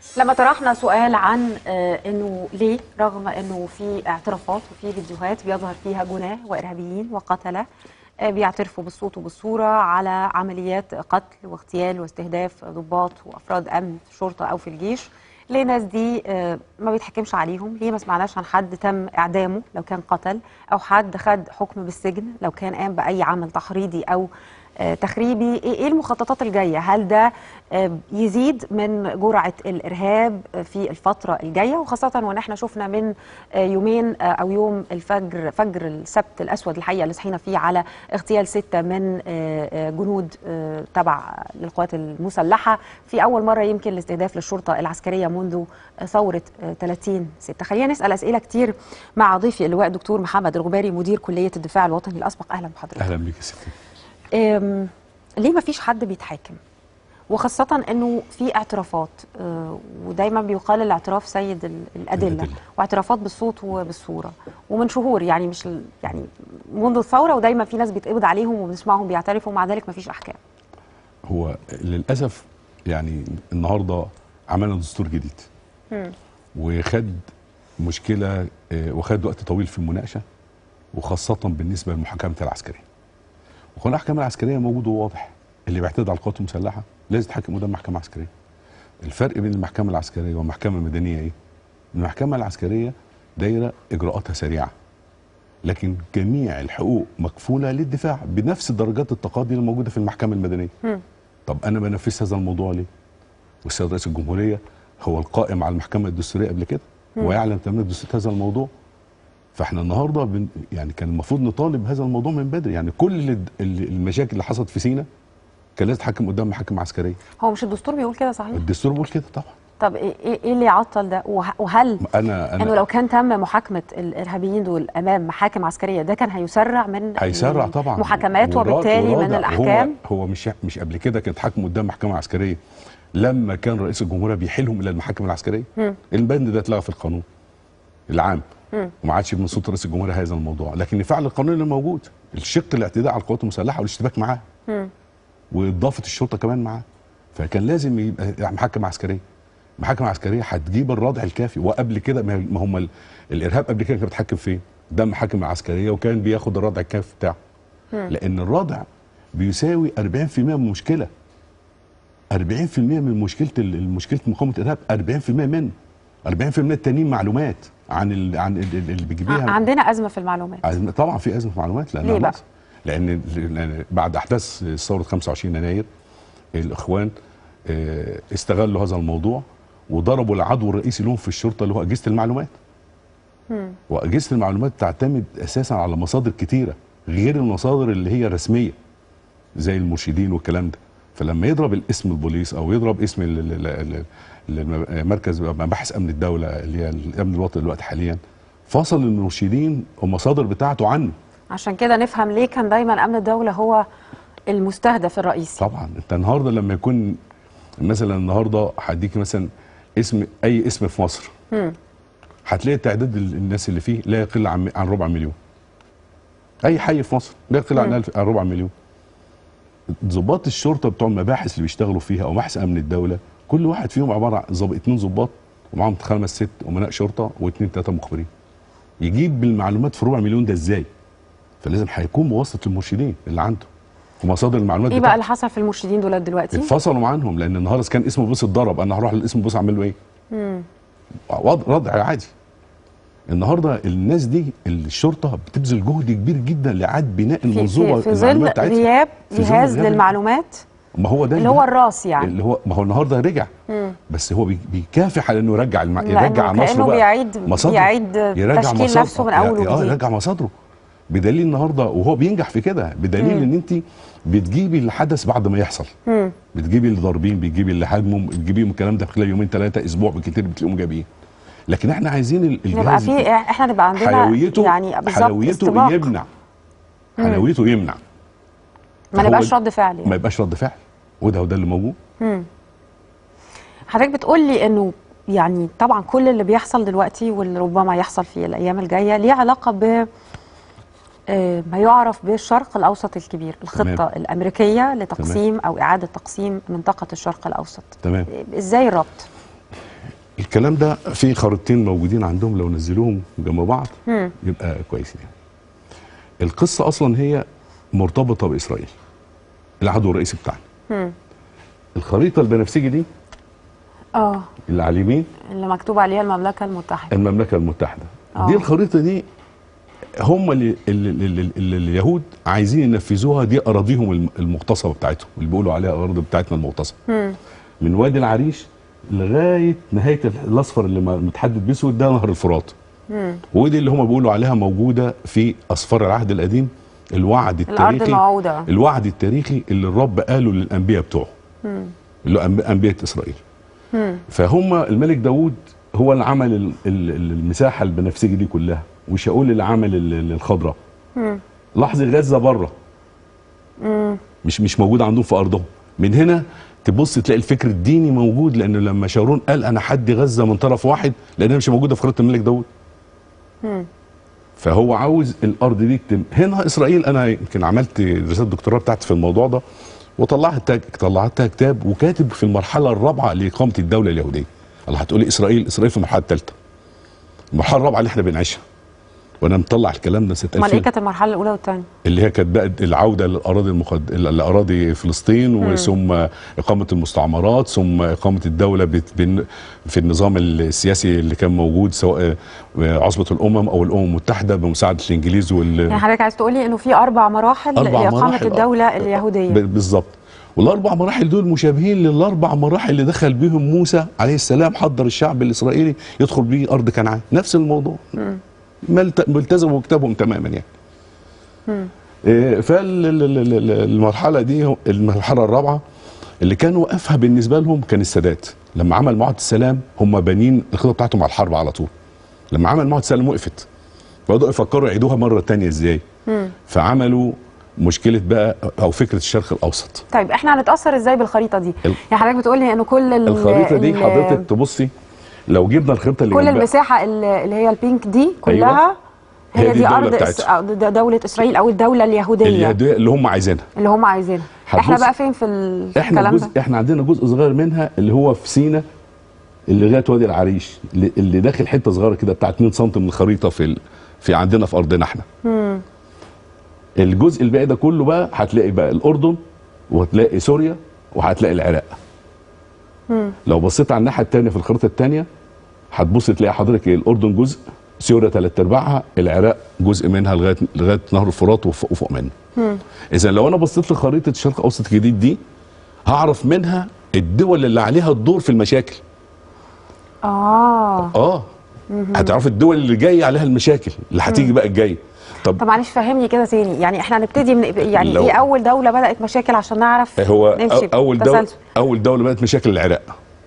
لما طرحنا سؤال عن آه، انه ليه رغم انه في اعترافات وفي فيديوهات بيظهر فيها جناه وارهابيين وقتله آه، بيعترفوا بالصوت وبالصوره على عمليات قتل واغتيال واستهداف ضباط وافراد امن في الشرطه او في الجيش ليه الناس دي آه، ما بيتحكمش عليهم ليه ما سمعناش عن حد تم اعدامه لو كان قتل او حد خد حكم بالسجن لو كان قام باي عمل تحريضي او آه، تخريبي ايه إيه المخططات الجايه هل ده آه، يزيد من جرعه الارهاب آه، في الفتره الجايه وخاصه وان احنا شفنا من آه، يومين آه، او يوم الفجر فجر السبت الاسود الحقيقه اللي صحينا فيه على اغتيال سته من آه، آه، جنود آه، تبع للقوات المسلحه في اول مره يمكن الاستهداف للشرطه العسكريه منذ آه، ثوره آه، 30 6 خلينا نسال اسئله كتير مع ضيفي اللواء دكتور محمد الغباري مدير كليه الدفاع الوطني الاسبق اهلا بحضرتك اهلا بيك يا ستي أم، ليه ما فيش حد بيتحاكم وخاصة انه في اعترافات أه، ودايما بيقال الاعتراف سيد ال- الأدلة, الأدلة. واعترافات بالصوت وبالصورة ومن شهور يعني مش ال- يعني منذ الثورة ودايما في ناس بيتقبض عليهم وبنسمعهم بيعترفوا ومع ذلك ما فيش أحكام هو للاسف يعني النهارده عملنا دستور جديد وخد مشكله آه، وخد وقت طويل في المناقشه وخاصه بالنسبه للمحاكمه العسكريه وقانون الاحكام العسكريه موجود وواضح اللي بيعتدي على القوات المسلحه لازم يتحكم قدام محكمه عسكريه الفرق بين المحكمه العسكريه والمحكمه المدنيه ايه المحكمه العسكريه دايره اجراءاتها سريعه لكن جميع الحقوق مكفوله للدفاع بنفس درجات التقاضي اللي موجوده في المحكمه المدنيه طب انا بنفذ هذا الموضوع ليه والسيد رئيس الجمهوريه هو القائم على المحكمه الدستوريه قبل كده ويعلم تماما دستور هذا الموضوع فاحنا النهارده بن يعني كان المفروض نطالب هذا الموضوع من بدري يعني كل ال- ال- المشاكل اللي حصلت في سينا كان لازم تتحكم قدام محاكم عسكريه هو مش الدستور بيقول كده صحيح الدستور بيقول كده طبعا طب ايه إيه- إيه اللي يعطل ده وه- وهل انا انه انا لو كان تم محاكمة الإرهابيين دول أمام محاكم عسكرية ده كان هيسرع من هيسرع طبعا محاكمات والرا- وبالتالي من والرادع. الأحكام هو, هو مش مش قبل كده كان اتحكم قدام محكمه عسكريه لما كان رئيس الجمهوريه بيحيلهم الى المحاكم العسكريه البند ده اتلغى في القانون العام وما عادش من صوت رئيس الجمهوريه هذا الموضوع لكن فعل القانون اللي موجود الشق الاعتداء على القوات المسلحه والاشتباك معاه واضافه الشرطه كمان معاه فكان لازم يبقى محاكمه عسكريه محاكمه عسكريه هتجيب الردع الكافي وقبل كده ما ما هم ال- الارهاب قبل كده كان بيتحكم فين؟ ده محاكم عسكريه وكان بياخد الردع الكافي بتاعه لان الردع بيساوي 40% من المشكله 40% من مشكله ال- مشكله مقاومه الارهاب 40% منه 40% التانيين معلومات عن ال عن ال- ال- اللي بيجيبيها عندنا أزمة في المعلومات أزمة- طبعا في ازمه معلومات لان ليه بقى؟ مصر- لان لأن بعد احداث ثوره 25 يناير الاخوان آه، استغلوا هذا الموضوع وضربوا العدو الرئيسي لهم في الشرطه اللي هو اجهزه المعلومات واجهزه المعلومات تعتمد اساسا على مصادر كتيره غير المصادر اللي هي رسميه زي المرشدين والكلام ده فلما يضرب الاسم البوليس او يضرب اسم ال- ال- ال- ال- مركز مباحث امن الدوله اللي هي الامن الوطني دلوقتي حاليا فصل المرشدين والمصادر بتاعته عنه عشان كده نفهم ليه كان دايما امن الدوله هو المستهدف الرئيسي طبعا انت النهارده لما يكون مثلا النهارده هديك مثلا اسم اي اسم في مصر هتلاقي تعداد ال- الناس اللي فيه لا يقل عن عن ربع مليون اي حي في مصر لا يقل عن ألف عن ربع مليون ضباط الشرطه بتوع المباحث اللي بيشتغلوا فيها او مباحث امن الدوله كل واحد فيهم عباره عن ظابط اتنين ضباط ومعاهم خمس ست امناء شرطه واثنين ثلاثه مخبرين يجيب بالمعلومات في ربع مليون ده ازاي فلازم هيكون موسط المرشدين اللي عنده ومصادر المعلومات ايه بقى بتاعته. اللي حصل في المرشدين دول دلوقتي اتفصلوا عنهم لان النهارده كان اسمه بوس اتضرب انا هروح للاسم بوس اعمل له ايه؟ وضع رضع عادي النهارده الناس دي الشرطه بتبذل جهد كبير جدا لاعاده بناء في, المنظومه في, في ظل المعلومات بتاعتها. غياب في ظل جهاز غياب- للمعلومات ما هو ده اللي هو الراس يعني اللي هو ما هو النهارده رجع بس هو بي- بيكافح على انه يرجع الم... لأنه يرجع مصر كأنه بقى بيعيد- مصادره. بيعيد يرجع تشكيل مصادره. نفسه من أول اه وجديد. يرجع مصادره بدليل النهارده وهو بينجح في كده بدليل ان انت بتجيبي الحدث بعد ما يحصل بتجيبي اللي ضاربين بتجيبي اللي هاجموا بتجيبيهم الكلام ده في خلال يومين ثلاثه اسبوع بالكتير بتلاقيهم جايبين لكن احنا عايزين ال- نبقى الجهاز في احنا نبقى عندنا حلويته يعني بالظبط حلويته استباق. يمنع حلويته يمنع ما فهو نبقاش رد فعل يعني. ما يبقاش رد فعل وده وده اللي موجود حضرتك بتقول لي انه يعني طبعا كل اللي بيحصل دلوقتي واللي ربما يحصل في الايام الجايه ليه علاقه ب آه، ما يعرف بالشرق الاوسط الكبير الخطه تمام. الامريكيه لتقسيم او اعاده تقسيم منطقه الشرق الاوسط تمام ازاي الربط الكلام ده في خريطتين موجودين عندهم لو نزلوهم جنب بعض مم. يبقى كويس يعني القصه اصلا هي مرتبطه باسرائيل العدو الرئيسي بتاعنا مم. الخريطه البنفسجي دي اه اللي على اليمين اللي مكتوب عليها المملكه المتحده المملكه المتحده آه. دي الخريطه دي هم اللي, اللي, اللي, اللي اليهود عايزين ينفذوها دي اراضيهم الم- المغتصبه بتاعتهم اللي بيقولوا عليها الارض بتاعتنا المغتصبه مم. من وادي العريش لغايه نهايه الاصفر اللي م- متحدد باسود ده نهر الفرات مم. ودي اللي هم بيقولوا عليها موجوده في اسفار العهد القديم الوعد الارض التاريخي الموعوده الوعد التاريخي اللي الرب قاله للانبياء بتوعه مم. اللي هو أنب- انبياء اسرائيل مم. فهم الملك داوود هو اللي عمل ال- ال- ال- المساحه البنفسجي دي كلها وشاول اللي عمل ال- ال- الخضراء مم. لاحظي غزه بره مم. مش مش موجود عندهم في ارضهم من هنا تبص تلاقي الفكر الديني موجود لان لما شارون قال انا حدي غزه من طرف واحد لانها مش موجوده في خريطه الملك داوود مم. فهو عاوز الارض دي تتم هنا اسرائيل انا يمكن عملت رساله الدكتوراه بتاعتي في الموضوع ده وطلعت طلعتها كتاب وكاتب في المرحله الرابعه لاقامه الدوله اليهوديه الله هتقولي اسرائيل اسرائيل في المرحله الثالثه المرحله الرابعه اللي احنا بنعيشها وانا مطلع الكلام ده سنه امال 2000 ايه كانت المرحله الاولى والثانيه اللي هي كانت بقى العوده للاراضي المقد... لاراضي فلسطين وثم اقامه المستعمرات ثم اقامه الدوله بت... بن... في النظام السياسي اللي كان موجود سواء عصبه الامم او الامم المتحده بمساعده الانجليز وال يعني حضرتك عايز تقولي انه في اربع مراحل أربع لاقامه مراحل، آه. الدوله اليهوديه ب- بالظبط والاربع مراحل دول مشابهين للاربع مراحل اللي دخل بيهم موسى عليه السلام حضر الشعب الاسرائيلي يدخل بيه ارض كنعان نفس الموضوع ملت- ملتزموا بكتابهم تماما يعني فالمرحله دي هو- المرحله الرابعه اللي كان وقفها بالنسبه لهم كان السادات لما عمل معاهده السلام هم بانين الخطه بتاعتهم على الحرب على طول لما عمل معاهده السلام وقفت بدأوا يفكروا يعيدوها مره تانية ازاي فعملوا مشكله بقى او فكره الشرق الاوسط طيب احنا هنتاثر ازاي بالخريطه دي ال- يعني حضرتك بتقولي انه كل ال- الخريطه دي ال- حضرتك تبصي لو جبنا الخريطه اللي كل جنبها- المساحه اللي اللي هي البينك دي كلها هي هي دي دي الدولة ارض إس... بتاعتهم. أو د- دوله اسرائيل او الدوله اليهوديه اللي, هدي- اللي هم عايزينها اللي هم عايزينها احنا هتبص- بقى فين في ال- في احنا الكلام جزء ده احنا عندنا جزء صغير منها اللي هو في سينا اللي لغايه وادي العريش اللي, اللي داخل حته صغيره كده بتاع 2 سم من الخريطه في ال... في عندنا في ارضنا احنا الجزء الباقي ده كله بقى هتلاقي بقى الاردن وهتلاقي سوريا وهتلاقي العراق لو بصيت على الناحيه الثانيه في الخريطه الثانيه هتبص تلاقي حضرتك ايه الاردن جزء سوريا ثلاث ارباعها العراق جزء منها لغايه لغايه نهر الفرات وفوق, وفوق منه اذا لو انا بصيت لخريطه الشرق الاوسط الجديد دي هعرف منها الدول اللي عليها الدور في المشاكل اه اه هتعرف الدول اللي جايه عليها المشاكل اللي هتيجي بقى الجايه طب طب معلش فهمني كده تاني يعني احنا هنبتدي من يعني لو- ايه اول دوله بدات مشاكل عشان نعرف هو نمشي أو- اول دوله بتسلسل. اول دوله بدات مشاكل العراق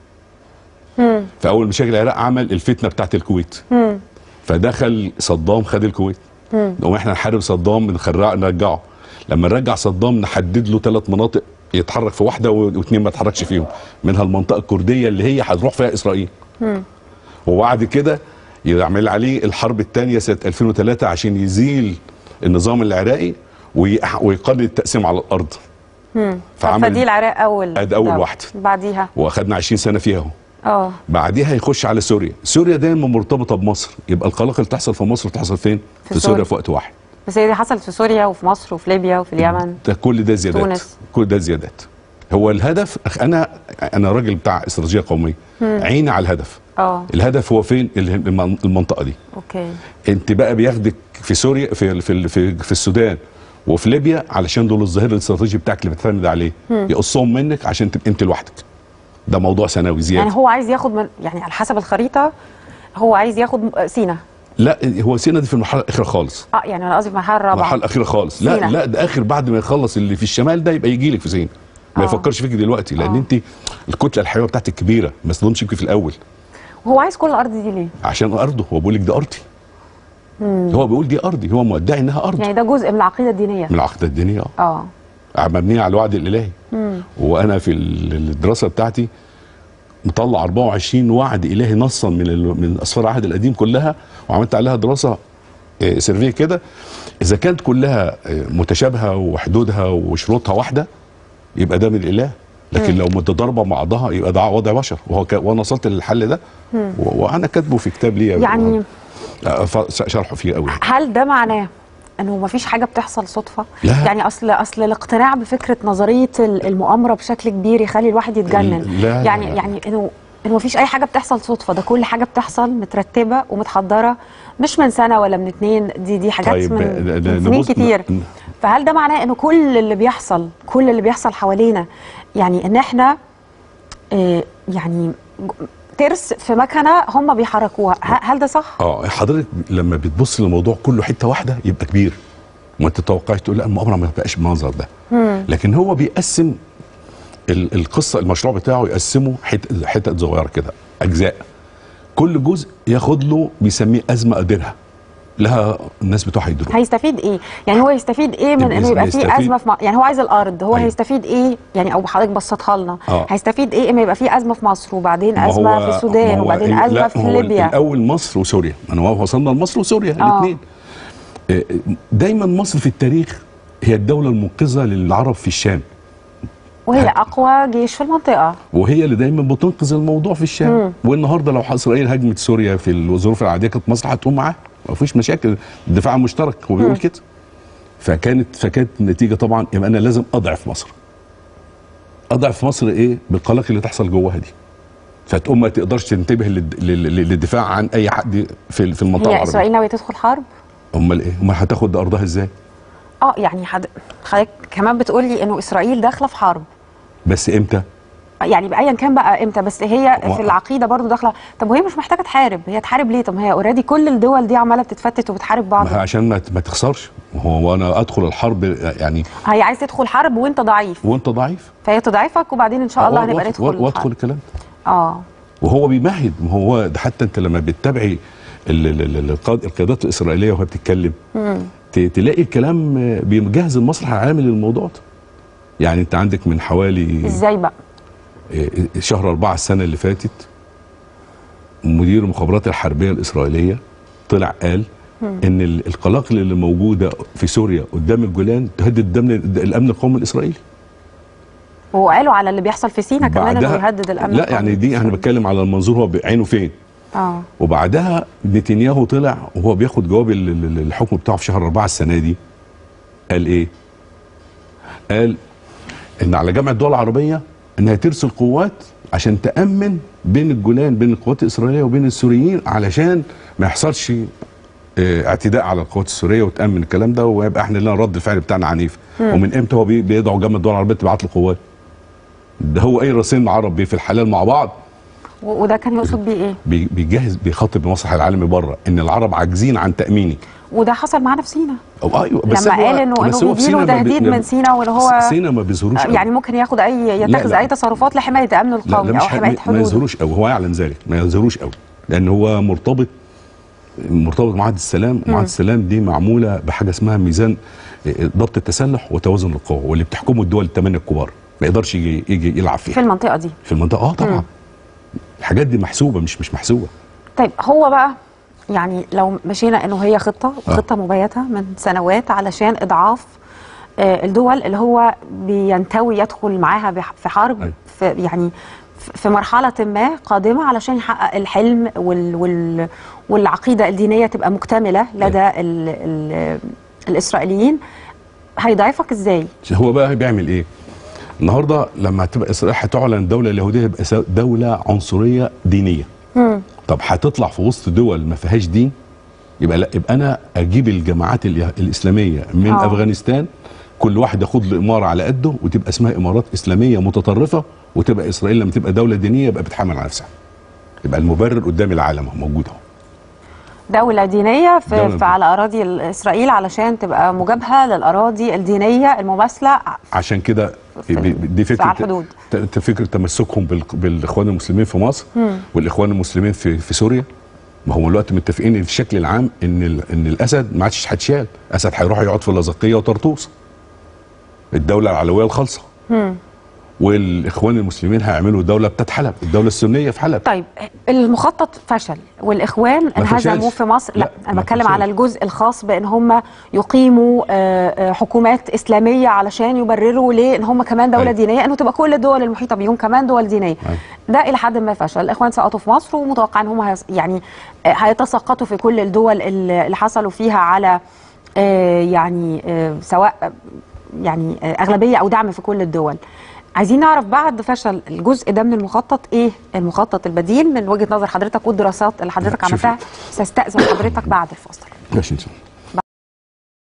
فاول مشاكل العراق عمل الفتنه بتاعت الكويت فدخل صدام خد الكويت نقوم احنا نحارب صدام نخرع نرجعه لما نرجع صدام نحدد له ثلاث مناطق يتحرك في واحده و- واثنين ما يتحركش فيهم منها المنطقه الكرديه اللي هي هتروح فيها اسرائيل وبعد كده يعمل عليه الحرب الثانيه سنه 2003 عشان يزيل النظام العراقي ويح- ويقلل التقسيم على الارض فدي العراق اول أدي أول دولة. واحدة. بعديها واخدنا 20 سنه فيها اهو اه بعديها يخش على سوريا سوريا دايما مرتبطه بمصر يبقى القلاقل اللي تحصل في مصر تحصل فين في في, سوريا. سوريا في وقت واحد بس هي دي حصلت في سوريا وفي مصر وفي ليبيا وفي اليمن ده كل ده زيادات تونس. كل ده زيادات هو الهدف أخ- انا انا راجل بتاع استراتيجيه قوميه عيني على الهدف اه الهدف هو فين ال- الم- المنطقه دي اوكي انت بقى بياخدك في سوريا في في في, في السودان وفي ليبيا علشان دول الظهير الاستراتيجي بتاعك اللي بتعتمد عليه يقصهم منك عشان تبقى انت لوحدك ده موضوع ثانوي زياده يعني هو عايز ياخد من يعني على حسب الخريطه هو عايز ياخد سينا لا هو سينا دي في المرحله الاخيره خالص اه يعني انا قصدي في المرحله الرابعه المرحله الاخيره خالص لا سينا. لا ده اخر بعد ما يخلص اللي في الشمال ده يبقى يجي لك في سينا ما آه. يفكرش فيك دلوقتي لان آه. انت الكتله الحيويه بتاعتك كبيره ما تظنش يمكن في الاول وهو عايز كل الارض دي ليه؟ عشان ارضه هو بيقول لك دي ارضي هو بيقول دي ارضي هو مدعي انها ارض يعني ده جزء من العقيده الدينيه من العقيده الدينيه آه. اه مبنيه على الوعد الالهي وانا في ال- الدراسه بتاعتي مطلع 24 وعد الهي نصا من ال- من اسفار العهد القديم كلها وعملت عليها دراسه آه، سيرفيه كده اذا كانت كلها آه، متشابهه وحدودها وشروطها واحده يبقى ده من الاله لكن لو متضاربه مع بعضها يبقى ده وضع بشر وهو ك... وانا وصلت للحل ده و... وانا كاتبه في كتاب ليا يعني آه، ف- شرحه فيه قوي هل ده معناه انه ما فيش حاجه بتحصل صدفه لا. يعني اصل اصل الاقتناع بفكره نظريه ال- المؤامره بشكل كبير يخلي الواحد يتجنن لا، لا، يعني لا. يعني انه انه ما فيش اي حاجه بتحصل صدفه ده كل حاجه بتحصل مترتبه ومتحضره مش من سنه ولا من اتنين دي دي حاجات طيب، من, ن- ن- من سنين نبص- كتير ن- فهل ده معناه انه كل اللي بيحصل كل اللي بيحصل حوالينا يعني ان احنا آه، يعني ج- ترس في مكنه هم بيحركوها ه- هل ده صح؟ اه حضرتك لما بتبص للموضوع كله حته واحده يبقى كبير ما تتوقعش تقول لا المؤامره ما تبقاش بالمنظر ده لكن هو بيقسم ال- القصه المشروع بتاعه يقسمه حتت حتت صغيره كده اجزاء كل جزء ياخد له بيسميه ازمه قادرها لها الناس بتوعها يدروا هيستفيد ايه؟ يعني هو يستفيد ايه من انه يبقى فيه يستفيد- ازمه في م... يعني هو عايز الارض هو أيوة. هيستفيد ايه؟ يعني او حضرتك بسطها لنا آه. هيستفيد ايه اما يبقى فيه ازمه في مصر وبعدين ما ازمه هو- في ما السودان هو وبعدين ال- ازمه لا، في هو ليبيا الاول مصر وسوريا انا وصلنا لمصر وسوريا آه. الاثنين دايما مصر في التاريخ هي الدوله المنقذه للعرب في الشام وهي اقوى جيش في المنطقه وهي اللي دايما بتنقذ الموضوع في الشام والنهارده لو اسرائيل هجمت سوريا في الظروف العاديه كانت مصر هتقوم معاها ما فيش مشاكل الدفاع مشترك هو بيقول كده فكانت فكانت النتيجه طبعا يبقى انا لازم اضعف مصر اضعف مصر ايه بالقلاق اللي تحصل جواها دي فتقوم ما تقدرش تنتبه للد- لل- للدفاع عن اي حد في في المنطقه هي العربيه اسرائيل ناويه تدخل حرب؟ امال ايه امال هتاخد ارضها ازاي اه يعني حد... حضرتك كمان بتقولي انه اسرائيل داخله في حرب بس امتى يعني بايا كان بقى امتى بس هي و- في العقيده برضو داخله طب وهي مش محتاجه تحارب هي تحارب ليه طب ما هي اوريدي كل الدول دي عماله بتتفتت وبتحارب بعض ما هي عشان ما ما تخسرش هو انا ادخل الحرب يعني هي عايز تدخل حرب وانت ضعيف وانت ضعيف فهي تضعفك وبعدين ان شاء الله وأ- هنبقى وأدخل- ندخل وادخل الحرب. الكلام اه وهو بيمهد ما هو ده حتى انت لما بتتابعي ال- ال- ال- القاد- القيادات الاسرائيليه وهي بتتكلم ت- تلاقي الكلام آه، بيجهز المسرح العالمي للموضوع ده يعني انت عندك من حوالي ازاي بقى آه، شهر أربعة السنة اللي فاتت مدير المخابرات الحربية الإسرائيلية طلع قال إن ال- القلاقل اللي موجودة في سوريا قدام الجولان تهدد الأمن الأمن القومي الإسرائيلي وقالوا على اللي بيحصل في سينا كمان انه بعدها- يهدد الامن لا القومي. يعني دي احنا بنتكلم على المنظور هو بعينه فين اه وبعدها نتنياهو طلع وهو بياخد جواب ال- ال- الحكم بتاعه في شهر أربعة السنة دي قال إيه؟ قال إن على جامعة الدول العربية إنها ترسل قوات عشان تأمن بين الجولان بين القوات الإسرائيلية وبين السوريين علشان ما يحصلش آه، اعتداء على القوات السورية وتأمن الكلام ده ويبقى احنا لنا رد الفعل بتاعنا عنيف ومن امتى هو بي- بيدعو جامعة الدول العربية تبعت له قوات؟ ده هو أي راسين عرب في الحلال مع بعض و- وده كان يقصد بيه ايه بي- بيجهز بيخاطب المسرح العالمي بره ان العرب عاجزين عن تاميني وده حصل معانا في سينا أو ايوه لما هو- قال انه بس انه هو في بيجيله سينا ما بي- تهديد من سينا وان هو سينا ما بيظهروش آه، يعني ممكن ياخد اي يتخذ لا. اي تصرفات لحمايه امنه لا, القومي لا او مش ح- حمايه ما حدوده يظهروش قوي هو يعلن ذلك ما يظهروش قوي لان هو مرتبط مرتبط معاهده السلام معاهده السلام دي معموله بحاجه اسمها ميزان آه، ضبط التسلح وتوازن القوى واللي بتحكمه الدول الثمانيه الكبار ما يقدرش يجي يجي يلعب في فيها المنطقه دي في المنطقه اه طبعا الحاجات دي محسوبه مش مش محسوبه طيب هو بقى يعني لو مشينا انه هي خطه آه. خطه مبيته من سنوات علشان اضعاف آه، الدول اللي هو بينتوي يدخل معاها بح- في حرب أيوة. في يعني في- في مرحله ما قادمه علشان يحقق الحلم وال وال والعقيده الدينيه تبقى مكتمله لدى ال ال الاسرائيليين هيضعفك ازاي؟ هو بقى بيعمل ايه؟ النهارده لما تبقى اسرائيل هتعلن الدوله اليهوديه يبقى س- دوله عنصريه دينيه. طب هتطلع في وسط دول ما فيهاش دين يبقى لا يبقى انا اجيب الجماعات ال- الاسلاميه من آه. أوه. افغانستان كل واحد ياخد له اماره على قده وتبقى اسمها امارات اسلاميه متطرفه وتبقى اسرائيل لما تبقى دوله دينيه يبقى بتحامل على نفسها. يبقى المبرر قدام العالم اهو موجود اهو. دولة دينية في, دولة في على أراضي إسرائيل علشان تبقى مجابهة للأراضي الدينية المماثلة عشان كده في- ب- ب- دي فكره على الحدود. ت- ت- فكره تمسكهم بال- بالاخوان المسلمين في مصر والاخوان المسلمين في في سوريا ما هم دلوقتي متفقين في الشكل العام ان ال- ان الاسد ما عادش هيتشال اسد هيروح يقعد في اللاذقيه وطرطوس الدوله العلويه الخالصه والاخوان المسلمين هيعملوا دوله بتاعت حلب الدوله السنيه في حلب طيب المخطط فشل والاخوان ما انهزموا فشلش. في مصر لا, لا، انا ما بتكلم فشلش. على الجزء الخاص بان هم يقيموا آه، آه، حكومات اسلاميه علشان يبرروا ليه ان هم كمان دوله أيوة. دينيه انه تبقى كل الدول المحيطه بيهم كمان دول دينيه أيوة. ده الى حد ما فشل الاخوان سقطوا في مصر ومتوقع ان هم هيس- يعني آه، هيتساقطوا في كل الدول اللي اللي حصلوا فيها على آه، يعني آه، سواء آه، يعني آه، اغلبيه او دعم في كل الدول عايزين نعرف بعد فشل الجزء ده من المخطط ايه المخطط البديل من وجهه نظر حضرتك والدراسات اللي حضرتك شوفي. عملتها ساستاذن حضرتك بعد الفاصل ماشي ان شاء الله